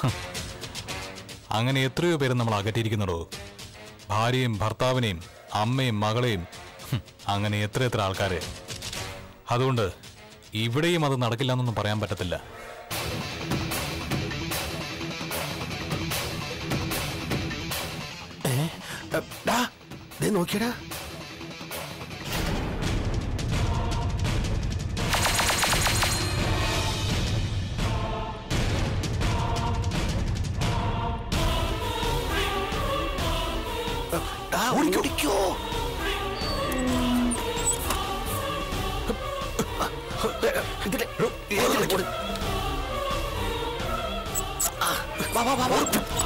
അങ്ങനെ എത്രയോ പേര് നമ്മൾ അകറ്റിയിരിക്കുന്നുണ്ടോ ഭാര്യയും ഭർത്താവിനെയും അമ്മയും മകളെയും ഹും, അങ്ങനെ എത്ര എത്ര ആൾക്കാരെ അതുകൊണ്ട് ഇവിടെയും അത് നടക്കില്ല എന്നൊന്നും പറയാൻ പറ്റത്തില്ല എ, ഡാ ദേ നോക്കിയടാ എ, ഡാ, ഓടിക്കോ ഇതിലെ, ഇതിലെ കൂടെ. ആ, വാ വാ വാ വാ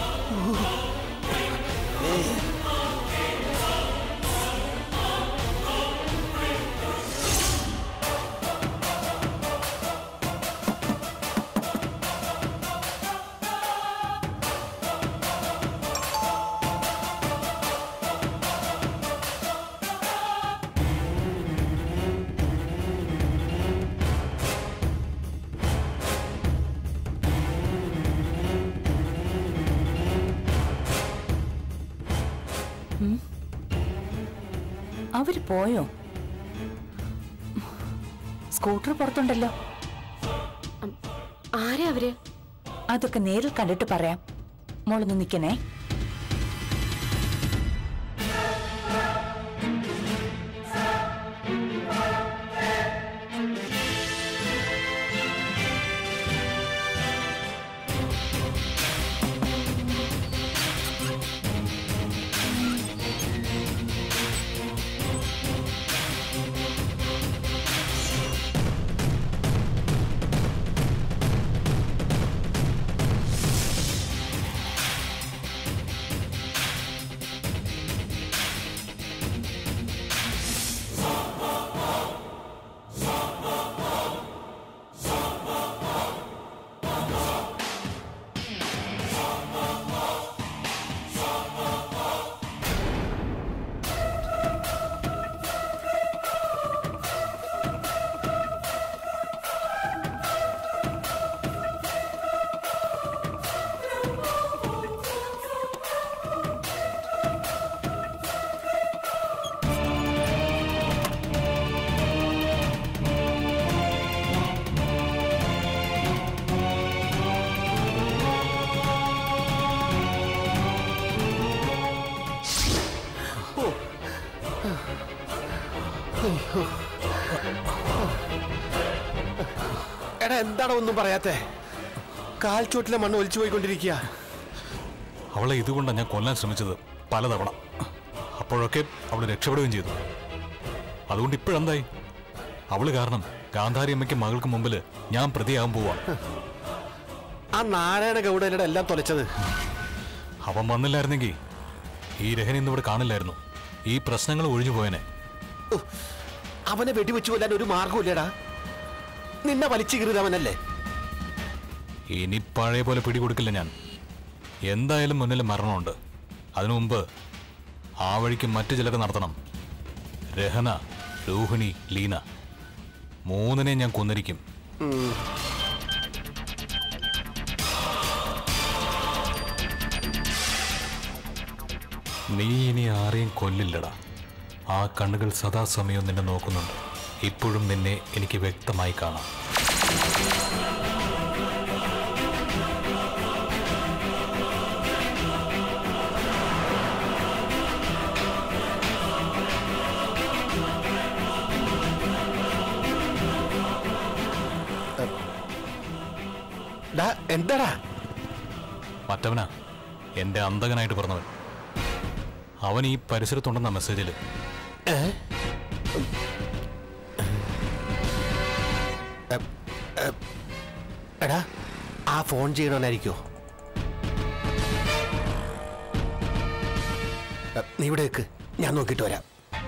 അവര് പോയോ സ്കൂട്ടർ പുറത്തുണ്ടല്ലോ ആരാ അവര് അതൊക്കെ നേരിൽ കണ്ടിട്ട് പറയാം മോളൊന്ന് നിക്കണേ എടാ എന്താണ് ഒന്നും പറയാത്തെ കാൽച്ചോട്ടിലെ മണ്ണ് ഒലിച്ചു പോയിക്കൊണ്ടിരിക്കുക അവളെ ഇതുകൊണ്ടാണ് ഞാൻ കൊല്ലാൻ ശ്രമിച്ചത് പലതവണ അപ്പോഴൊക്കെ അവൾ രക്ഷപ്പെടുകയും ചെയ്തു അതുകൊണ്ട് ഇപ്പോഴെന്തായി അവള് കാരണം ഗാന്ധാരി അമ്മയ്ക്ക് മകൾക്ക് മുമ്പിൽ ഞാൻ പ്രതിയാകാൻ പോവാ ആ നാരായണ ഗൗഡനയുടെ എല്ലാം തൊലച്ചത് അവൻ വന്നില്ലായിരുന്നെങ്കിൽ ഈ രഹന ഇന്നിവിടെ കാണില്ലായിരുന്നു ഈ പ്രശ്നങ്ങൾ ഒഴിഞ്ഞു പോയനെ ഉഹ്, അവനെ വെടിവെച്ചു കൊല്ലാൻ ഒരു മാർഗമില്ലടാ നിന്നെ വലിച്ചു കീറിയതവനല്ലേ ഇനി പഴയ പോലെ പിടികൊടുക്കില്ല ഞാൻ എന്തായാലും മുന്നിൽ മരണമുണ്ട് അതിനു മുമ്പ് ആ വഴിക്ക് മറ്റു ചിലരെ നടത്തണം രഹന രോഹിണി ലീന മൂന്നിനെ ഞാൻ കൊന്നിരിക്കും നീ ഇനി ആരെയും കൊല്ലില്ലടാ ആ കണ്ണുകൾ സദാസമയവും നിന്നെ നോക്കുന്നുണ്ട് ഇപ്പോഴും നിന്നെ എനിക്ക് വ്യക്തമായി കാണാം ഡാ എന്താടാ മറ്റവനാ എന്റെ അന്തകനായിട്ട് പറഞ്ഞവൻ അവൻ ഈ പരിസരത്തുണ്ടെന്ന മെസ്സേജിൽ എടാ ആ ഫോൺ ചെയ്യണവനായിരിക്കോ എ, നീ ഇവിടെ നിൽക്ക് ഞാൻ നോക്കിയിട്ട് വരാം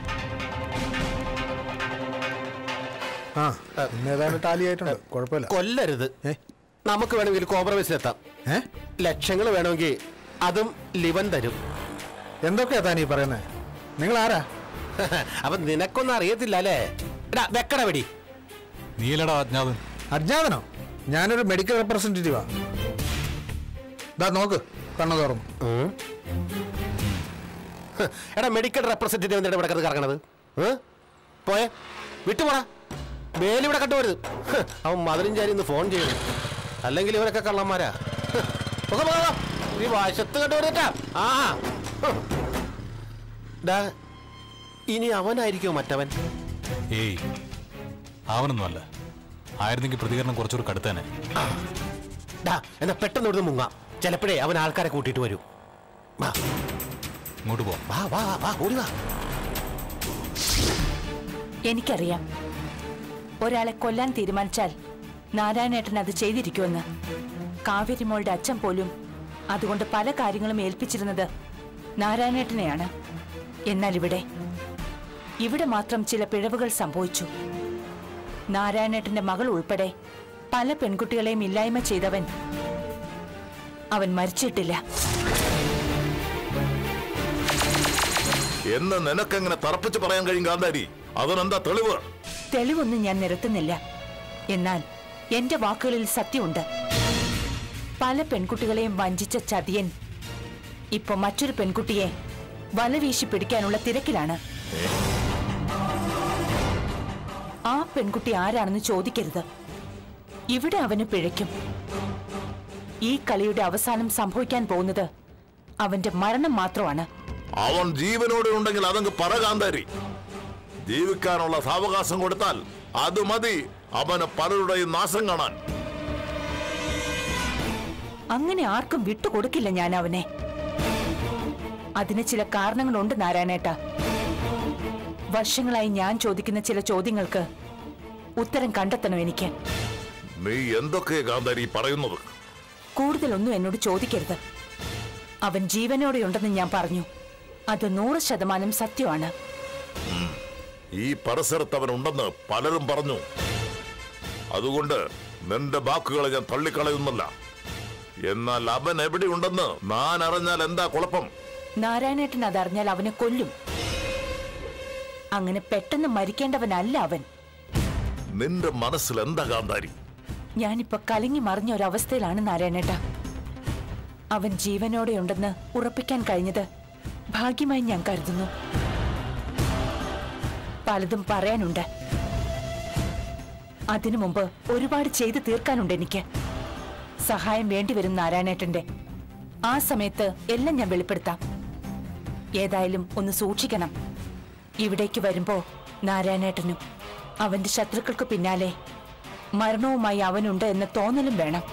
ആ ഇന്ന് ഏതാണ്ട് ടാലി ആയിട്ടുണ്ട് കുഴപ്പമില്ല കൊല്ലരുത് ഏ? നമുക്ക് വേണമെങ്കിൽ കോംപ്രമൈസിലെത്താം ഏ ലക്ഷങ്ങൾ വേണമെങ്കിൽ അതും ലിവൻ തരും എന്തൊക്കെയാ താനീ പറയുന്നത് നിങ്ങൾ ആരാ അപ്പൊ നിനക്കൊന്നും അറിയത്തില്ല അല്ലേ എടാ വെക്കട വെടി നീലടാ അജ്ഞാതൻ അജ്ഞാതനോ ഞാനൊരു മെഡിക്കൽ റെപ്രസെന്റേറ്റീവാ ദാ നോക്ക് കണ്ണു തുറന്നു ഉം. ഹ്, എടാ മെഡിക്കൽ റെപ്രസെന്റേറ്റീവ് എന്തിനാ ഇവിടെ കിടന്ന് കറങ്ങണത് ഏ? പോയെ വിട്ടുപോടാ വേലിവിടെ കണ്ടുവരുത് ഹ്, അവൻ മതിലിഞ്ചാരി ഒന്ന് ഫോൺ ചെയ്യുന്നു അല്ലെങ്കിൽ ഇവരൊക്കെ കള്ളന്മാരാ ഹ്, പോകാം, പോകാം, പോകാം. ഈ വശത്ത് കണ്ടുവരുട്ടാ ആ ഹ്. ഡാ ഇനി അവനായിരിക്കോ മറ്റവൻ ഏയ് അവനൊന്നുമല്ല ആയിരുന്നെങ്കിൽ പ്രതികരണം കുറച്ചുകൂടി കടുത്തേനെ ഡാ എന്നാ പെട്ടെന്ന് ഇവിടുന്ന് മുങ്ങാം ചിലപ്പോഴേ അവൻ ആൾക്കാരെ കൂട്ടിയിട്ട് വരും വാ ഇങ്ങോട്ട് പോ വാ വാ വാ, വാ ഓടി വാ എനിക്കറിയാം ഒരാളെ കൊല്ലാൻ തീരുമാനിച്ചാൽ നാരായണേട്ടൻ അത് ചെയ്തിരിക്കുമെന്ന് കാവേരിമോളുടെ അച്ഛൻ പോലും അതുകൊണ്ട് പല കാര്യങ്ങളും ഏൽപ്പിച്ചിരുന്നത് നാരായണേട്ടനെയാണ് എന്നാൽ ഇവിടെ ഇവിടെ മാത്രം ചില പിഴവുകൾ സംഭവിച്ചു നാരായണേട്ടന്റെ മകൾ ഉൾപ്പെടെ പല പെൺകുട്ടികളെയും ഇല്ലായ്മ ചെയ്തവൻ അവൻ മരിച്ചിട്ടില്ല എന്ന് നിനക്കെങ്ങനെ തറപ്പിച്ച് പറയാൻ കഴിയും കാന്താരി അതിനെന്താ തെളിവ് തെളിവൊന്നും ഞാൻ നിരത്തുന്നില്ല എന്നാൽ എന്റെ വാക്കുകളിൽ സത്യമുണ്ട് പല പെൺകുട്ടികളെയും വഞ്ചിച്ച ചതിയൻ ഇപ്പൊ മറ്റൊരു പെൺകുട്ടിയെ വലവീശി പിടിക്കാനുള്ള തിരക്കിലാണ് ആ പെൺകുട്ടി ആരാണെന്ന് ചോദിക്കരുത് ഇവിടെ അവന് പിഴയ്ക്കും ഈ കളിയുടെ അവസാനം സംഭവിക്കാൻ പോകുന്നത് അവന്റെ മരണം മാത്രമാണ് അവൻ ജീവനോടെ ഉണ്ടെങ്കിൽ അതങ്ങ് പറ കാന്താരി ജീവിക്കാനുള്ള സാവകാശം കൊടുത്താൽ അത് മതി അവന് പലരുടെയും നാശം കാണാൻ അങ്ങനെ ആർക്കും വിട്ടുകൊടുക്കില്ല ഞാൻ അവനെ അതിന് ചില കാരണങ്ങളുണ്ട് നാരായണേട്ട വർഷങ്ങളായി ഞാൻ ചോദിക്കുന്ന ചില ചോദ്യങ്ങൾക്ക് ഉത്തരം കണ്ടെത്തണം എനിക്ക് നീ എന്തൊക്കെയാ കാന്താരി പറയുന്നത് കൂടുതലൊന്നും എന്നോട് ചോദിക്കരുത് അവൻ ജീവനോടെയുണ്ടെന്ന് ഞാൻ പറഞ്ഞു അത് നൂറ് ശതമാനം സത്യമാണ് ഈ പരിസരത്ത് അവൻ ഉണ്ടെന്ന് പലരും പറഞ്ഞു അതുകൊണ്ട് നിന്റെ വാക്കുകളെ ഞാൻ തള്ളിക്കളയുന്നില്ല എന്നാൽ അവൻ എവിടെയുണ്ടെന്ന് ഞാൻ അറിഞ്ഞാൽ എന്താ കുഴപ്പം നാരായണേട്ടൻ അതറിഞ്ഞാൽ അവനെ കൊല്ലും അങ്ങനെ പെട്ടെന്ന് മരിക്കേണ്ടവനല്ല അവൻ നിന്റെ മനസ്സിൽ എന്താ കാന്താരി ഞാനിപ്പോ കലങ്ങി മറിഞ്ഞ ഒരവസ്ഥയിലാണ് നാരായണേട്ട അവൻ ജീവനോടെയുണ്ടെന്ന് ഉറപ്പിക്കാൻ കഴിഞ്ഞത് ഭാഗ്യമായി ഞാൻ കരുതുന്നു പലതും പറയാനുണ്ട് അതിനു മുമ്പ് ഒരുപാട് ചെയ്തു തീർക്കാനുണ്ട് എനിക്ക് സഹായം വേണ്ടിവരും നാരായണേട്ടന്റെ ആ സമയത്ത് എല്ലാം ഞാൻ വെളിപ്പെടുത്താം ഏതായാലും ഒന്ന് സൂക്ഷിക്കണം ഇവിടേക്ക് വരുമ്പോ നാരായണേട്ടനും അവന്റെ ശത്രുക്കൾക്ക് പിന്നാലെ മരണവുമായി അവനുണ്ട് എന്ന തോന്നലും വേണം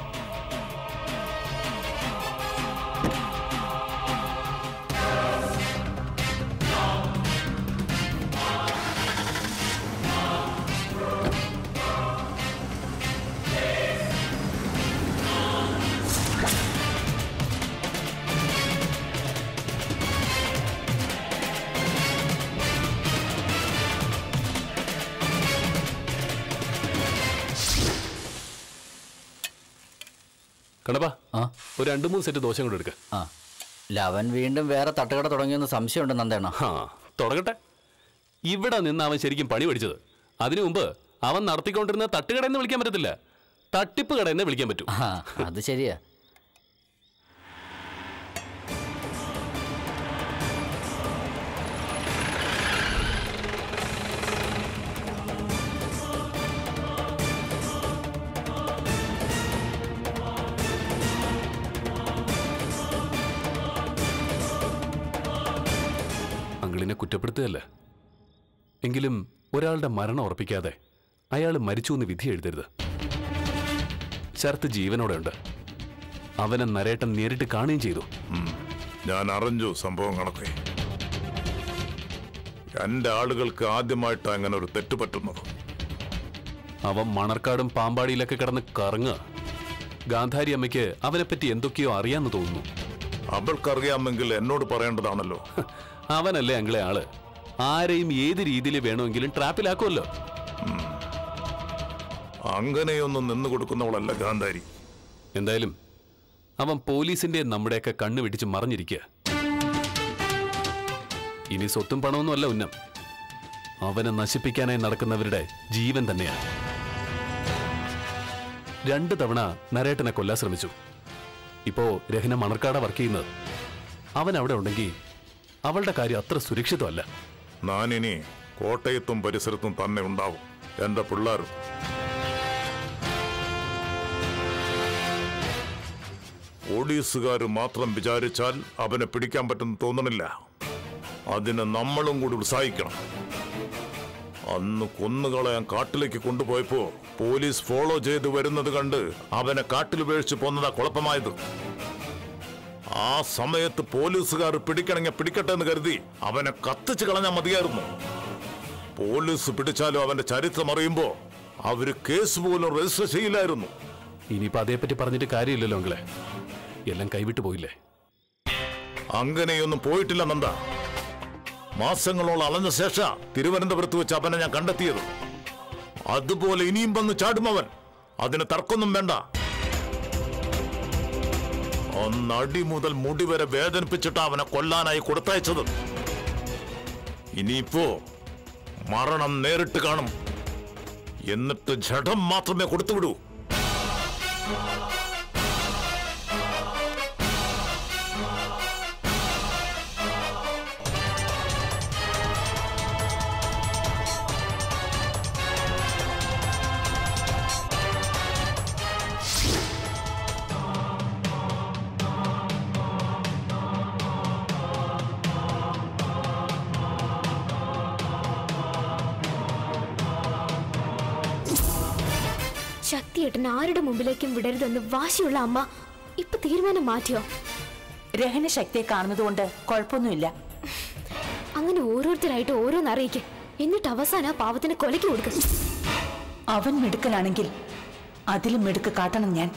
കണ്ടപ്പാ ആ ഒരു രണ്ട് മൂന്ന് സെറ്റ് ദോശ കൂടെ എടുക്ക ആ ലവൻ വീണ്ടും വേറെ തട്ടുകട തുടങ്ങിയെന്ന് സംശയമുണ്ട് നന്ദേണ ആ തുടങ്ങട്ടെ ഇവിടെ നിന്ന് അവൻ ശരിക്കും പണി പഠിച്ചത് അതിനു മുമ്പ് അവൻ നടത്തിക്കൊണ്ടിരുന്ന തട്ടുകടയെന്ന് വിളിക്കാൻ പറ്റത്തില്ല തട്ടിപ്പ് കടയെന്ന് വിളിക്കാൻ പറ്റൂ ആ അത് ശരിയാ അങ്കിളിനെ കുറ്റപ്പെടുത്തുകയല്ല എങ്കിലും ഒരാളുടെ മരണം ഉറപ്പിക്കാതെ അയാൾ മരിച്ചു എന്ന് വിധി എഴുതരുത് ശരത്ത് ജീവനോടെ ഉണ്ട് അവനെ നരേട്ടൻ നേരിട്ട് കാണുകയും ചെയ്തു ഞാൻ അറിഞ്ഞു സംഭവം കണക്കെ എന്റെ ആളുകൾക്ക് ആദ്യമായിട്ട് അങ്ങനെ ഒരു തെറ്റ് പറ്റുന്നത് അവൻ മണർക്കാടും പാമ്പാടിയിലൊക്കെ കിടന്ന് കറങ്ങുക ഗാന്ധാരി അമ്മയ്ക്ക് അവനെപ്പറ്റി എന്തൊക്കെയോ അറിയാന്ന് തോന്നുന്നു അവൾക്കറിയാമെങ്കിൽ എന്നോട് പറയേണ്ടതാണല്ലോ ഹ്, അവനല്ലേ അങ്കിളെ ആള് ആരെയും ഏത് രീതിയിൽ വേണമെങ്കിലും ട്രാപ്പിലാക്കുമല്ലോ അങ്ങനെയൊന്നും നിന്നു കൊടുക്കുന്നവളല്ല ഗാന്ധാരി എന്തായാലും അവൻ പോലീസിന്റെ നമ്മുടെയൊക്കെ കണ്ണു വെടിച്ച് മറിഞ്ഞിരിക്കുക ഇനി സ്വത്തും പണമൊന്നും അല്ല ഉന്നം അവനെ നശിപ്പിക്കാനായി നടക്കുന്നവരുടെ ജീവൻ തന്നെയാണ് രണ്ടു തവണ നരേട്ടനെ കൊല്ലാൻ ശ്രമിച്ചു ഇപ്പോ രഹന മണർക്കാട വർക്ക് ചെയ്യുന്നത് അവൻ അവിടെ ഉണ്ടെങ്കിൽ അവളുടെ കാര്യം അത്ര സുരക്ഷിതമല്ല ഞാനിനി കോട്ടയത്തും പരിസരത്തും തന്നെ ഉണ്ടാവും എന്റെ പിള്ളേരും പോലീസുകാർ മാത്രം വിചാരിച്ചാൽ അവനെ പിടിക്കാൻ പറ്റുന്ന തോന്നണില്ല അതിന് നമ്മളും കൂടി ഉത്സാഹിക്കണം അന്ന് കൊന്നുകളയാൻ കാട്ടിലേക്ക് കൊണ്ടുപോയപ്പോ പോലീസ് ഫോളോ ചെയ്ത് വരുന്നത് കണ്ട് അവനെ കാട്ടിൽ ഉപേക്ഷിച്ച് പോന്നതാ കുഴപ്പമായത് ആ സമയത്ത് പോലീസുകാർ പിടിക്കണമെങ്കിൽ പിടിക്കട്ടെ എന്ന് കരുതി അവനെ കത്തിച്ച് കളഞ്ഞാൽ മതിയായിരുന്നു പോലീസ് പിടിച്ചാലും അവന്റെ ചരിത്രം അറിയുമ്പോ അവര് കേസ് പോലും രജിസ്റ്റർ ചെയ്യില്ലായിരുന്നു ഇനിയിപ്പോ അതേപ്പറ്റി പറഞ്ഞിട്ട് കാര്യമില്ലല്ലോ അങ്കിളെ എല്ലാം കൈവിട്ടു പോയില്ലേ അങ്ങനെയൊന്നും പോയിട്ടില്ല നന്ദ മാസങ്ങളോളം അളഞ്ഞ ശേഷ തിരുവനന്തപുരത്ത് വെച്ച് അവനെ ഞാൻ കണ്ടെത്തിയത് അതുപോലെ ഇനിയും വന്ന് ചാടും അവൻ അതിന് തർക്കൊന്നും വേണ്ട ഒന്നടി മുതൽ മുടി വരെ വേദനിപ്പിച്ചിട്ട് അവനെ കൊല്ലാനായി കൊടുത്തയച്ചത് ഇനിയിപ്പോ മരണം നേരിട്ട് കാണും എന്നിട്ട് ജഡം മാത്രമേ കൊടുത്തുവിടൂ ശക്തിയേട്ടൻ ആരുടെ മുമ്പിലേക്കും വിടരുതെന്ന് വാശിയുള്ള അമ്മ ഇപ്പൊ തീരുമാനം മാറ്റിയോ രഹന ശക്തിയെ കാണുന്നതുകൊണ്ട് കുഴപ്പമൊന്നുമില്ല അങ്ങനെ ഓരോരുത്തരായിട്ട് ഓരോന്ന് അറിയിക്കും എന്നിട്ട് അവസാനം ആ പാവത്തിന് കൊലയ്ക്ക് കൊടുക്കും അവൻ മിടുക്കനാണെങ്കിൽ അതിലും മിടുക്ക് കാട്ടണം ഞാൻ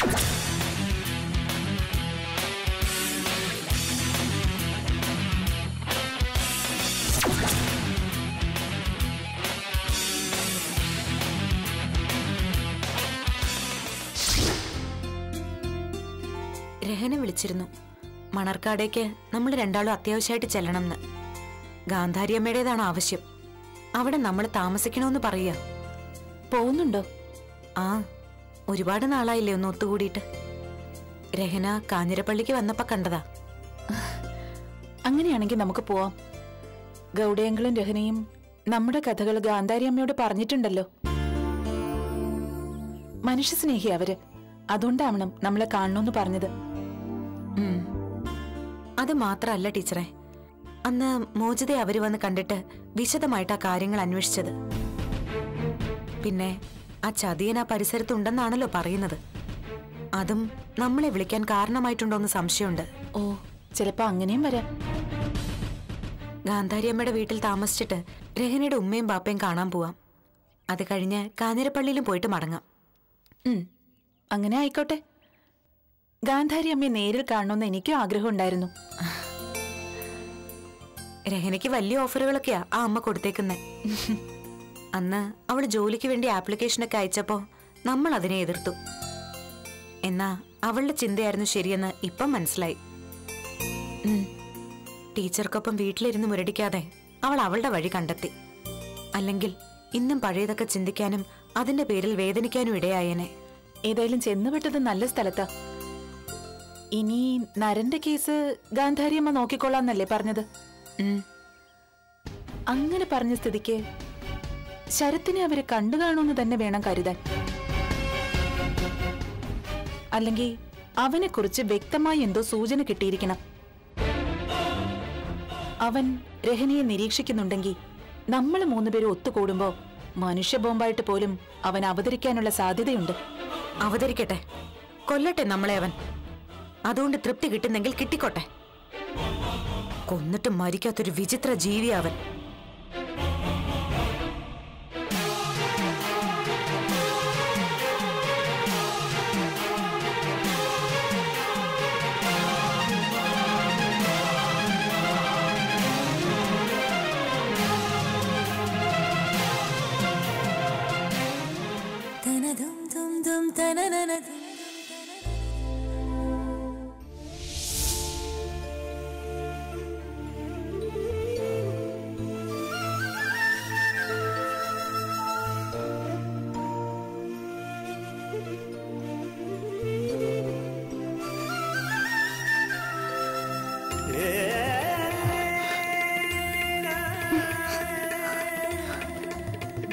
രഹന വിളിച്ചിരുന്നു മണർക്കാടേക്ക് നമ്മൾ രണ്ടാളും അത്യാവശ്യമായിട്ട് ചെല്ലണമെന്ന് ഗാന്ധാരിയമ്മയുടേതാണ് ആവശ്യം അവിടെ നമ്മൾ താമസിക്കണമെന്ന് പറയുക പോകുന്നുണ്ടോ ആ ഒരുപാട് നാളായില്ലേ ഒന്ന് ഒത്തുകൂടിയിട്ട് രഹന കാഞ്ഞിരപ്പള്ളിക്ക് വന്നപ്പോ കണ്ടതാ അങ്ങനെയാണെങ്കിൽ നമുക്ക് പോവാം ഗൗഡയങ്ങളും രഹനയും നമ്മുടെ കഥകൾ ഗാന്ധാരി അമ്മയോട് പറഞ്ഞിട്ടുണ്ടല്ലോ മനുഷ്യസ്നേഹി അവര് അതുകൊണ്ടാവണം നമ്മളെ കാണണമെന്ന് പറഞ്ഞത് ഉം. അത് മാത്രല്ല ടീച്ചറെ അന്ന് മോചിതയെ അവര് വന്ന് കണ്ടിട്ട് വിശദമായിട്ടാ കാര്യങ്ങൾ അന്വേഷിച്ചത് പിന്നെ ആ ചതിയൻ ആ പരിസരത്തുണ്ടെന്നാണല്ലോ പറയുന്നത് അതും നമ്മളെ വിളിക്കാൻ കാരണമായിട്ടുണ്ടോന്ന് സംശയമുണ്ട് ഓ ചിലപ്പോ അങ്ങനെയും വരാം ഗാന്ധാരിയമ്മയുടെ വീട്ടിൽ താമസിച്ചിട്ട് രഹനയുടെ ഉമ്മയും ബാപ്പയും കാണാൻ പോവാം അത് കഴിഞ്ഞ് കാഞ്ഞിരപ്പള്ളിയിലും പോയിട്ട് മടങ്ങാം ഉം, അങ്ങനെ ആയിക്കോട്ടെ ഗാന്ധാരി അമ്മയെ നേരിൽ കാണണമെന്ന് എനിക്കും ആഗ്രഹം ഉണ്ടായിരുന്നു രഹനയ്ക്ക് വലിയ ഓഫറുകളൊക്കെയാ ആ അമ്മ കൊടുത്തേക്കുന്നെ അന്ന് അവൾ ജോലിക്ക് വേണ്ടി ആപ്ലിക്കേഷനൊക്കെ അയച്ചപ്പോ നമ്മൾ അതിനെ എതിർത്തു എന്നാ അവളുടെ ചിന്തയായിരുന്നു ശരിയെന്ന് ഇപ്പം മനസ്സിലായി ഉം. ടീച്ചർക്കൊപ്പം വീട്ടിലിരുന്ന് മുരടിക്കാതെ അവൾ അവളുടെ വഴി കണ്ടെത്തി അല്ലെങ്കിൽ ഇന്നും പഴയതൊക്കെ ചിന്തിക്കാനും അതിന്റെ പേരിൽ വേദനിക്കാനും ഇടയായേനെ ഏതായാലും ചെന്നുവിട്ടത് നല്ല സ്ഥലത്താ ഇനി നരന്റെ കേസ് ഗാന്ധാരി അമ്മ നോക്കിക്കൊള്ളാന്നല്ലേ പറഞ്ഞത് ഉം. അങ്ങനെ പറഞ്ഞ സ്ഥിതിക്ക് ശരത്തിനെ അവരെ കണ്ടു കാണുമെന്ന് തന്നെ വേണം കരുതാൻ അല്ലെങ്കിൽ അവനെ കുറിച്ച് വ്യക്തമായി എന്തോ സൂചന കിട്ടിയിരിക്കണം അവൻ രഹനയെ നിരീക്ഷിക്കുന്നുണ്ടെങ്കിൽ നമ്മൾ മൂന്നുപേരും ഒത്തുകൂടുമ്പോ മനുഷ്യ ബോംബായിട്ട് പോലും അവൻ അവതരിക്കാനുള്ള സാധ്യതയുണ്ട് അവതരിക്കട്ടെ കൊല്ലട്ടെ നമ്മളെ അവൻ അതുകൊണ്ട് തൃപ്തി കിട്ടുന്നെങ്കിൽ കിട്ടിക്കോട്ടെ കൊന്നിട്ട് മരിക്കാത്തൊരു വിചിത്ര ജീവി അവൻ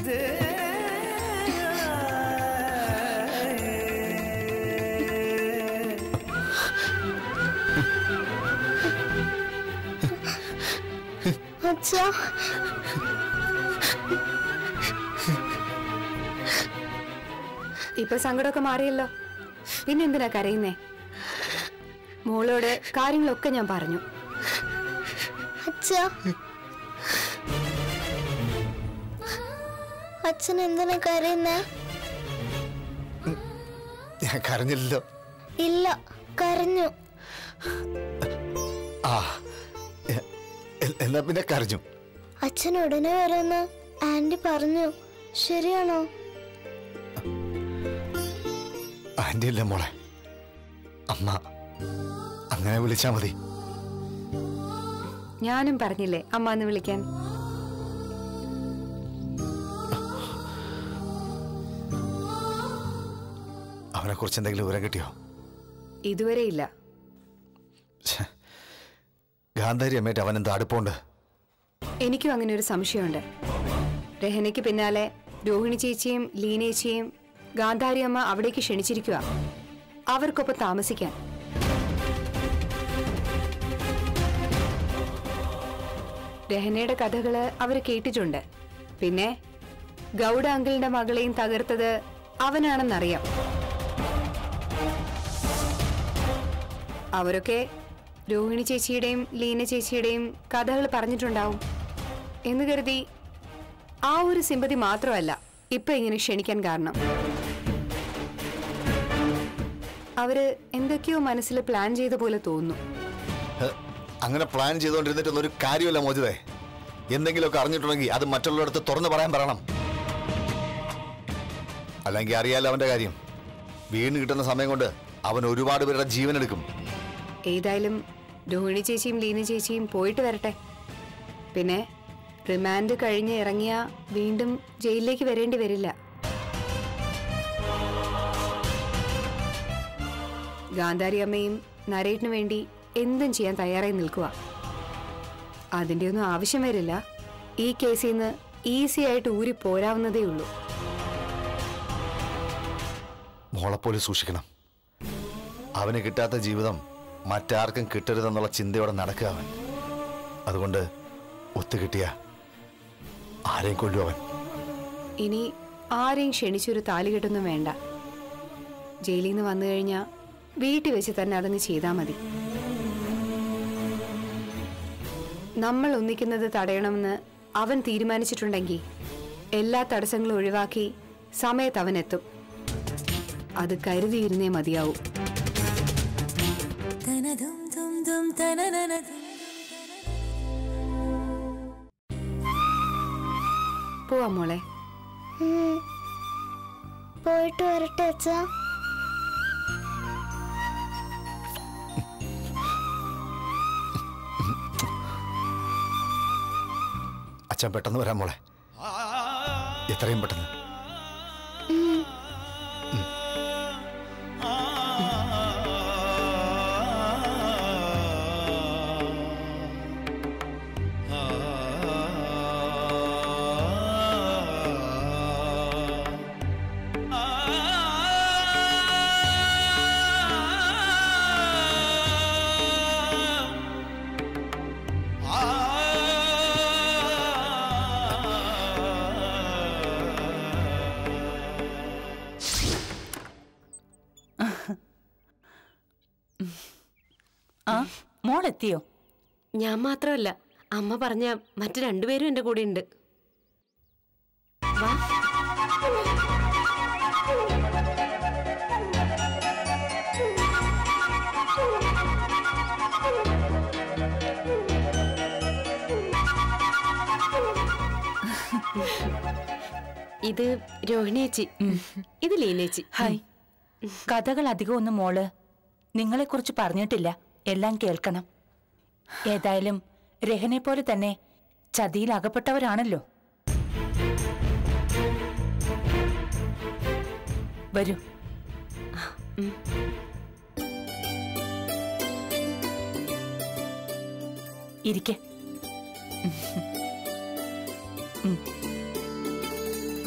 അച്ഛാ ഇപ്പൊ സങ്കടമൊക്കെ മാറിയല്ലോ പിന്നെ എന്തിനാ കരയുന്നേ മോളോട് കാര്യങ്ങളൊക്കെ ഞാൻ പറഞ്ഞു അച്ഛാ അച്ഛൻ എന്തിനാ കരയുന്നേ ഞാൻ കരഞ്ഞില്ലല്ലോ ഇല്ല കരഞ്ഞു ആ എ- എ- എന്നാ പിന്നെ കരഞ്ഞു അച്ഛൻ ഉടനെ വരുമെന്ന് ആന്റി പറഞ്ഞു ശരിയാണോ ആന്റി അല്ലേ മോളെ അമ്മ അങ്ങനെ വിളിച്ചാ മതി ഞാനും പറഞ്ഞില്ലേ അമ്മ എന്ന് വിളിക്കാൻ അവനെ കുറിച്ച് എന്തെങ്കിലും വിവരം കിട്ടിയോ ഇതുവരെ ഇല്ല ഛെ. ഗാന്ധാരി അമ്മയായിട്ട് അവൻ എന്താ അടുപ്പമുണ്ട് എനിക്കും അങ്ങനെ ഒരു സംശയമുണ്ട് രഹനയ്ക്ക് പിന്നാലെ രോഹിണി ചേച്ചിയും ലീനേച്ചിയും ഗാന്ധാരി അമ്മ അവിടേക്ക് ക്ഷണിച്ചിരിക്കുക അവർക്കൊപ്പം താമസിക്കാൻ രഹനയുടെ കഥകള് അവർ കേട്ടിട്ടുണ്ട് പിന്നെ ഗൗഡ അങ്കിളിന്റെ മകളെയും തകർത്തത് അവനാണെന്നറിയാം അവരൊക്കെ രോഹിണി ചേച്ചിയുടെയും ലീന ചേച്ചിയുടെയും കഥകൾ പറഞ്ഞിട്ടുണ്ടാവും എന്ന് കരുതി ആ ഒരു സിമ്പതി മാത്രമല്ല ഇപ്പൊ ഇങ്ങനെ ക്ഷണിക്കാൻ കാരണം അവര് എന്തൊക്കെയോ മനസ്സിൽ പ്ലാൻ ചെയ്ത പോലെ തോന്നുന്നു ഹെ, അങ്ങനെ പ്ലാൻ ചെയ്തുകൊണ്ടിരുന്നിട്ടൊന്നും ഒരു കാര്യമില്ല മോചിതേ എന്തെങ്കിലുമൊക്കെ അറിഞ്ഞിട്ടുണ്ടെങ്കിൽ അത് മറ്റുള്ളവരടുത്ത് തുറന്നു പറയാൻ പറയണം അല്ലെങ്കിൽ അറിയാലോ അവന്റെ കാര്യം വീണ് കിട്ടുന്ന സമയം കൊണ്ട് അവൻ ഒരുപാട് പേരുടെ ജീവൻ എടുക്കും ഏതായാലും രോഹിണി ചേച്ചിയും ലീന ചേച്ചിയും പോയിട്ട് വരട്ടെ പിന്നെ റിമാൻഡ് കഴിഞ്ഞ് ഇറങ്ങിയ വീണ്ടും ജയിലിലേക്ക് വരേണ്ടി വരില്ല ഗാന്ധാരി അമ്മയും നരേട്ടിനു വേണ്ടി എന്തും ചെയ്യാൻ തയ്യാറായി നിൽക്കുക അതിന്റെ ഒന്നും ആവശ്യം വരില്ല ഈ കേസിൽ നിന്ന് ഈസി ആയിട്ട് ഊരി പോരാവുന്നതേ ഉള്ളൂ മോളെപ്പോലെ സൂക്ഷിക്കണം അവന് കിട്ടാത്ത ജീവിതം മറ്റാർക്കും കിട്ടരുതെന്നുള്ള ചിന്തയോടെ നടക്കുക അവൻ അതുകൊണ്ട് ഒത്തുകിട്ടിയ ആരെയും കൊല്ലും അവൻ ഇനി ആരെയും ക്ഷണിച്ചൊരു താലി കെട്ടൊന്നും വേണ്ട ജയിലിൽ നിന്ന് വന്നു കഴിഞ്ഞാൽ വീട്ടിൽ വെച്ച് തന്നെ അതങ്ങ് ചെയ്താൽ മതി നമ്മൾ ഒന്നിക്കുന്നത് തടയണമെന്ന് അവൻ തീരുമാനിച്ചിട്ടുണ്ടെങ്കിൽ എല്ലാ തടസ്സങ്ങളും ഒഴിവാക്കി സമയത്ത് അവൻ എത്തും അത് കരുതിയിരുന്നേ മതിയാവൂ പോവാം മോളെ ഉം. പോയിട്ട് വരട്ടെ അച്ഛാ അച്ഛൻ പെട്ടെന്ന് വരാൻ മോളെ എത്രയും പെട്ടെന്ന് ആ മോളെത്തിയോ ഞാൻ മാത്രമല്ല അമ്മ പറഞ്ഞ മറ്റു രണ്ടുപേരും എന്റെ കൂടെ ഉണ്ട് ഇത് രോഹിണിയേച്ചി ഇത് ലീനേച്ചി ഹായ് കഥകൾ അധികം ഒന്നും മോള് നിങ്ങളെക്കുറിച്ച് പറഞ്ഞിട്ടില്ല എല്ലാം കേൾക്കണം ഏതായാലും രഹനെ പോലെ തന്നെ ചതിയിൽ അകപ്പെട്ടവരാണല്ലോ വരൂ ഇരിക്കെ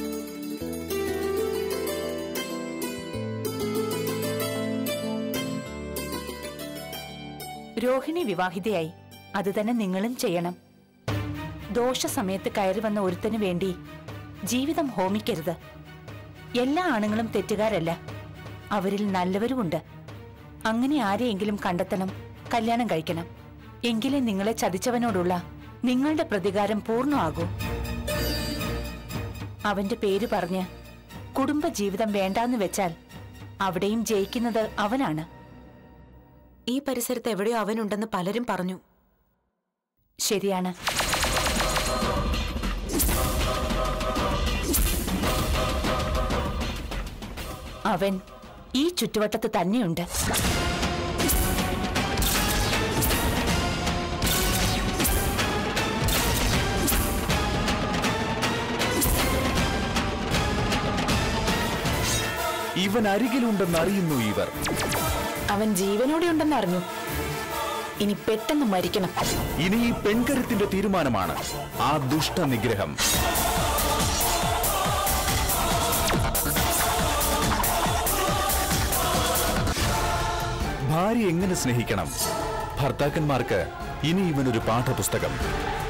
രോഹിണി വിവാഹിതയായി അത് തന്നെ നിങ്ങളും ചെയ്യണം ദോഷ സമയത്ത് കയറി വന്ന ഒരുത്തനു വേണ്ടി ജീവിതം ഹോമിക്കരുത് എല്ലാ ആണുങ്ങളും തെറ്റുകാരല്ല അവരിൽ നല്ലവരുമുണ്ട് അങ്ങനെ ആരെയെങ്കിലും കണ്ടെത്തണം കല്യാണം കഴിക്കണം എങ്കിലേ നിങ്ങളെ ചതിച്ചവനോടുള്ള നിങ്ങളുടെ പ്രതികാരം പൂർണ്ണമാകൂ അവന്റെ പേര് പറഞ്ഞ് കുടുംബജീവിതം വേണ്ടാന്ന് വെച്ചാൽ അവിടെയും ജയിക്കുന്നത് അവനാണ് ഈ പരിസരത്ത് എവിടെയോ അവനുണ്ടെന്ന് പലരും പറഞ്ഞു ശരിയാണ് അവൻ ഈ ചുറ്റുവട്ടത്ത് തന്നെയുണ്ട് ഇവൻ അരികിലുണ്ടെന്ന് അറിയുന്നു ഇവർ അവൻ ജീവനോടെ ഉണ്ടെന്ന് അറിഞ്ഞു ഇനി പെട്ടെന്ന് മരിക്കണം ഇനി ഈ പെൺകരുത്തിന്റെ തീരുമാനമാണ് ആ ദുഷ്ട നിഗ്രഹം ഭാര്യ എങ്ങനെ സ്നേഹിക്കണം ഭർത്താക്കന്മാർക്ക് ഇനി ഇവനൊരു പാഠപുസ്തകം